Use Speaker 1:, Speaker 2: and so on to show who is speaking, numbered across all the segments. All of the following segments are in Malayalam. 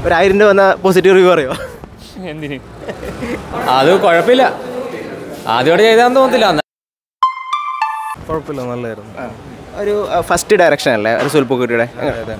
Speaker 1: ഒരു ആയിരം രൂപ വന്ന പോസിറ്റീവ് റിവ്യൂ അറിയോ
Speaker 2: എന്തിന് അത് കുഴപ്പമില്ല ആദ്യമായിട്ട് ചെയ്താന്ന് തോന്നുന്നില്ല അന്ന്
Speaker 3: കുഴപ്പമില്ല നല്ലതായിരുന്നു
Speaker 1: ഒരു ഫസ്റ്റ് ഡയറക്ഷൻ അല്ലേ റസൂൽ പൂക്കുട്ടിയുടെ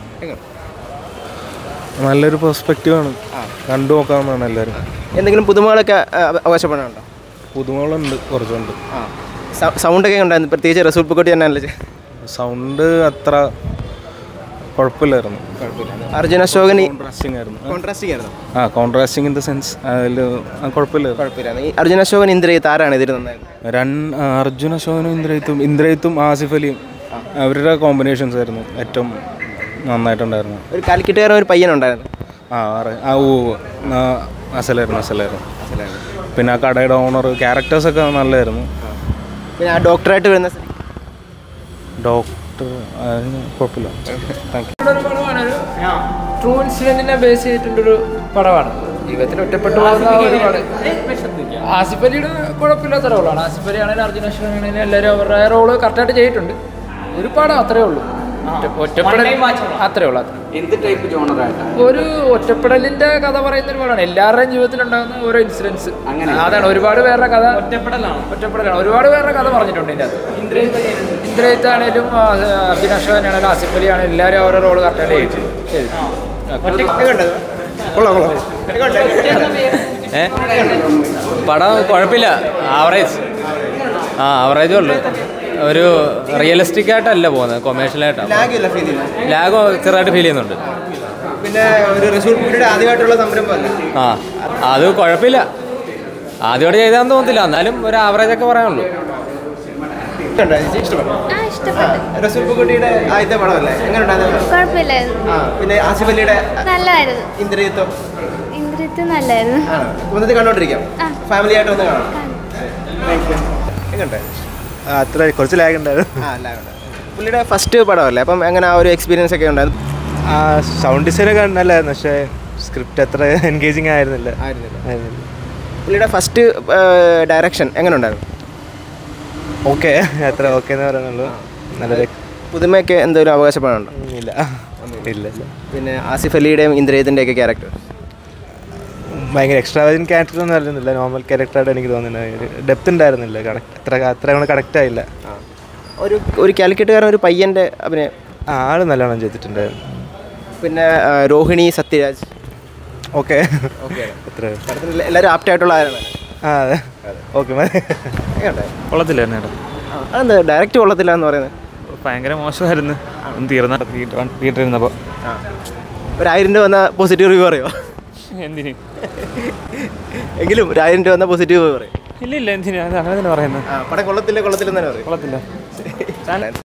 Speaker 3: നല്ലൊരു പെർസ്പെക്റ്റീവാണ് കണ്ടു നോക്കാവുന്നതാണ് എല്ലാവരും
Speaker 1: എന്തെങ്കിലും പുതുമകളൊക്കെ ആ, അവകാശപ്പെടാനുണ്ടോ
Speaker 3: പുതുമകളുണ്ട് കുറച്ചുണ്ട്
Speaker 1: സൗണ്ടൊക്കെ ഉണ്ടായിരുന്നു പ്രത്യേകിച്ച് റസൂൽ പൂക്കുട്ടി തന്നെ അല്ലേ
Speaker 3: സൗണ്ട് അത്ര കുഴപ്പമില്ലായിരുന്നു
Speaker 1: അർജുൻ അശോകൻ
Speaker 3: കോൺട്രാസ്റ്റിംഗ് ആയിരുന്നു
Speaker 1: കോൺട്രാസ്റ്റിംഗ് ആയിരുന്നു
Speaker 3: ആ കോൺട്രാസ്റ്റിംഗ് ഇൻ ദ സെൻസ് അതിൽ കുഴപ്പമില്ലായിരുന്നു
Speaker 1: കുഴപ്പമില്ല ഈ അർജുൻ അശോകൻ ഇന്ദ്രിയത്ത് ആരാണ് ഇതിൽ നന്നായിരുന്നു
Speaker 3: രണ്ട് അർജുന അശോകനും ഇന്ദ്രയിത്തും ഇന്ദ്രയിത്തും ആസിഫ് അലിയും അവരുടെ കോമ്പിനേഷൻസ് ആയിരുന്നു ഏറ്റവും നന്നായിട്ടുണ്ടായിരുന്നു
Speaker 1: ഒരു കാലിക്കറ്റുകാരൻ ഒരു പയ്യനുണ്ടായിരുന്നു
Speaker 3: ആ അറി- ആ ഓ ആ, അസലായിരുന്നു അസലായിരുന്നു പിന്നെ ആ കടയുടെ ഓണർ ക്യാരക്ടേഴ്സൊക്കെ നല്ലതായിരുന്നു
Speaker 1: പിന്നെ ആ ഡോക്ടറായിട്ട് വരുന്ന സ്ഥിതി-
Speaker 3: ഡോക്ടർ അതിന് കുഴപ്പമില്ല താങ്ക് യു
Speaker 4: ഒരു പടമാണ് ഒരു ട്രൂ ഇൻസിഡന്റിനെ ബേസ് ചെയ്തിട്ടുള്ളൊരു പടമാണ് ജീവിതത്തിൽ ഒറ്റപ്പെട്ടു പോകുന്ന ഒരു പടം ആസിഫ് അലിയുടെ കുഴപ്പമില്ലാത്ത റോളാണ് ആസിഫ് അലി ആണെങ്കിലും അർജുന അശ്വൻ ആണെങ്കിലും എല്ലാവരും അവരുടെ റോള് കറക്റ്റായിട്ട് ചെയ്തിട്ടുണ്ട് ഒരു പടം അത്രേ ഉള്ളൂ ഒറ്റ- ഒറ്റപ്പെടൽ അത്രേ ഉള്ളൂ അത്രേ
Speaker 5: എന്ത് ടൈപ്പ് ജോണറായിട്ടാണ്
Speaker 4: ഒരു ഒറ്റപ്പെടലിന്റെ കഥ പറയുന്ന ഒരു പടമാണ് എല്ലാവരുടെയും ജീവിതത്തിൽ ഉണ്ടാകുന്ന ഓരോ ഇൻസിഡൻസ് അതാണ് ഒരുപാട് പേരുടെ കഥ ഒറ്റപ്പെടലാണ് ഒറ്റപ്പെടലാണ് ഒരുപാട് പേരുടെ കഥ പറഞ്ഞിട്ടുണ്ട് ഇതിൻ്റെ അകത്ത് ഇന്ദ്രജിത്ത് ആണെങ്കിലും അബ്ദിൻ അഷോൻ ആണെങ്കിലും ആസിഫ് അലി ആണെങ്കിലും എല്ലാവരും അവരുടെ റോള് കറക്റ്റായിട്ട് ചെയ്തു
Speaker 2: ഏ പടം കുഴപ്പമില്ല ആവറേജ് ആ ആവറേജേ ഉള്ളൂ ഒരു റിയലിസ്റ്റിക് ആയിട്ടല്ല പോകുന്നത് കൊമേഴ്ഷ്യലായിട്ടാണ്
Speaker 1: ലാഗില്ല feel ചെയ്യുന്നത്.
Speaker 2: ലാഗ് ചെറുതായിട്ട് ഫീൽ ചെയ്യുന്നുണ്ട്
Speaker 1: പിന്നെ ഒരു റസൂൽ പൂക്കുട്ടിയുടെ ആദ്യമായിട്ടുള്ള സംരംഭമല്ല
Speaker 2: ആ അത് കുഴപ്പമില്ല ആദ്യമായിട്ട് ചെയ്താന്ന് തോന്നുന്നില്ല എന്നാലും ഒരു ആവറേജ് ഒക്കെ പറയാനുള്ളൂ
Speaker 1: ഇഷ്ടപ്പെട്ടു
Speaker 6: ആ ഇഷ്ടപ്പെട്ടു
Speaker 1: റസൂൽ പൂക്കുട്ടിയുടെ ആദ്യത്തെ പടമല്ലേ എങ്ങനെ ഉണ്ടായിരുന്നു
Speaker 6: കുഴപ്പമില്ലായിരുന്നു
Speaker 1: ആ പിന്നെ ആസിഫ് അലിയുടെ
Speaker 6: നല്ലതായിരുന്നു
Speaker 1: ഇന്ദ്രിയത്വം
Speaker 6: ഇന്ദ്രിയത്ത് നല്ലായിരുന്നു
Speaker 1: ആണ് മൊത്തത്തിൽ കണ്ടോണ്ടിരിക്കാം
Speaker 6: ആ.
Speaker 1: ഫാമിലി ആയിട്ട് ഒന്ന് കാണാം എങ്ങനെയുണ്ട്
Speaker 3: അത്ര കുറച്ച് ലാഗ് ഉണ്ടായിരുന്നു
Speaker 1: ആ അല്ല പുള്ളിയുടെ ഫസ്റ്റ് പടമല്ലേ അപ്പം എങ്ങനെ ആ ഒരു എക്സ്പീരിയൻസ് ഒക്കെ ഉണ്ടായിരുന്നു
Speaker 3: ആ സൗണ്ട് ഡിസൈനൊക്കെ നല്ലതായിരുന്നു പക്ഷേ സ്ക്രിപ്റ്റ് അത്ര എൻഗേജിങ് ആയിരുന്നില്ല
Speaker 1: ആയിരുന്നില്ല
Speaker 3: ആയിരുന്നില്ല
Speaker 1: പുള്ളിയുടെ ഫസ്റ്റ് ഡയറക്ഷൻ എങ്ങനെ ഉണ്ടായിരുന്നു
Speaker 3: ഓക്കെ അത്ര ഓക്കെ എന്ന് പറയാനുള്ളൂ നല്ല
Speaker 1: പുതുമയൊക്കെ എന്തെങ്കിലും അവകാശപ്പെടാനുണ്ടോ
Speaker 3: ഇല്ല ഇല്ല ഇല്ല
Speaker 1: പിന്നെ ആസിഫ് അലിയുടെയും ഇന്ദ്രിയത്തിൻ്റെ ഒക്കെ ക്യാരക്ടർ
Speaker 3: ഭയങ്കര എക്സ്ട്രാ ക്യാരക്ടർ ഒന്നും ആയിരുന്നില്ല നോർമൽ ക്യാരക്ടറായിട്ട് എനിക്ക് തോന്നുന്നത് ഡെപ്ത് ഉണ്ടായിരുന്നില്ല കണക്ട് അത്ര അത്ര കൂടെ കണക്റ്റ് ആയില്ല
Speaker 1: ഒരു ഒരു കാലിക്കറ്റുകാരൻ ഒരു പയ്യൻ്റെ അഭിനയം
Speaker 3: ആ ആള് നല്ലോണം ചെയ്തിട്ടുണ്ടായിരുന്നു
Speaker 1: പിന്നെ ആ, രോഹിണി സത്യരാജ്
Speaker 3: ഓക്കെ
Speaker 1: ഓക്കെ
Speaker 3: അത്ര
Speaker 1: പടത്തിൽ എല്ലാവരും ആപ്റ്റായിട്ടുള്ള ആരാണ്
Speaker 3: ആ അതെ ഓക്കെ മതി
Speaker 1: എങ്ങനെയുണ്ട്
Speaker 7: കൊള്ളത്തില്ല എന്നേട്ടാ
Speaker 1: അതെന്താ ഡയറക്റ്റ് കൊള്ളത്തില്ല എന്ന് പറയുന്നത്
Speaker 7: ഭയങ്കര മോശമായിരുന്നു ഒന്ന് തീർന്ന തിയേറ്ററിൽ ഇരുന്നപ്പോൾ
Speaker 1: ഒരു ആയിരം രൂപ വന്ന പോസിറ്റീവ് റിവ്യൂ അറിയോ
Speaker 7: എന്തിന്
Speaker 1: എങ്കിലും ഒരു ആയിരം രൂപ വന്ന പോസിറ്റീവ് റിവ്യൂ പറയും
Speaker 7: ഇല്ല ഇല്ല എന്തിനാ അത് അങ്ങനെ തന്നെ പറയുന്നത്
Speaker 1: ആ പടം കൊള്ളത്തില്ല കൊള്ളത്തില്ലെന്ന് തന്നെ പറയും
Speaker 7: കൊള്ളത്തില്ല